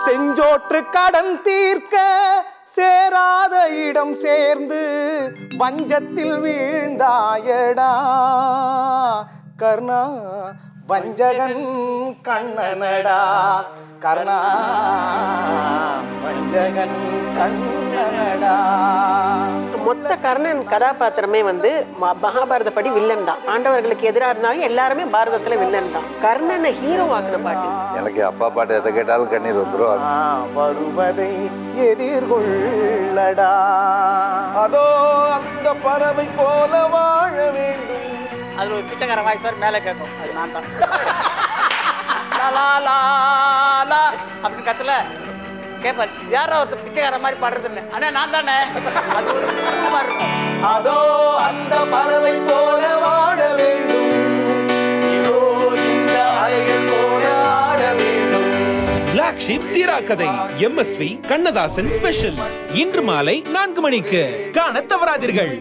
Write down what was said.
செஞ்சோற்று கடன் தீர்க்க சேராத இடம் சேர்ந்து வஞ்சத்தில் வீழ்ந்தாயடா கர்ணா வஞ்சகன் கண்ணனடா கர்ணா வஞ்சகன் கண்ணனடா மொத்த கர்ணன் கதாபாத்திரமே வந்து ம- மகாபாரத படி வில்லன் தான் ஆண்டவர்களுக்கு எதிராக இருந்தாலும் எல்லாருமே பாரதத்துல வில்லன் தான் கர்ணனை ஹீரோ ஆக்கின பாட்டு எனக்கு அப்பா பாட்டு எதை கேட்டாலும் கண்ணீர் வந்துடும் ஆ, வருவதை எதிர்கொள்ளடா அதோ அந்த பறவை போல வாழ வேண்டும் அதுல ஒரு பிச்சைக்கார வாய்ஸ் வர மேலே கேட்கும் அது நான் தான் லா, லா, லா, லா அப்படின்னு கத்தல கேட்பார் யாரா ஒருத்தர் பிச்சைக்கார மாதிரி பாடுறதுன்னு அண்ணா நான் தானே அது ஒரு சுகமா இருக்கும் அதோ அந்த பறவை போல வாழ வேண்டும் இதோ இந்த அலைகள் போல ஆட வேண்டும் பிளாக் ஷீப்ஸ் தீரா கதை எம்எஸ்வி கண்ணதாசன் ஸ்பெஷல் இன்று மாலை நான்கு மணிக்கு காண தவறாதீர்கள்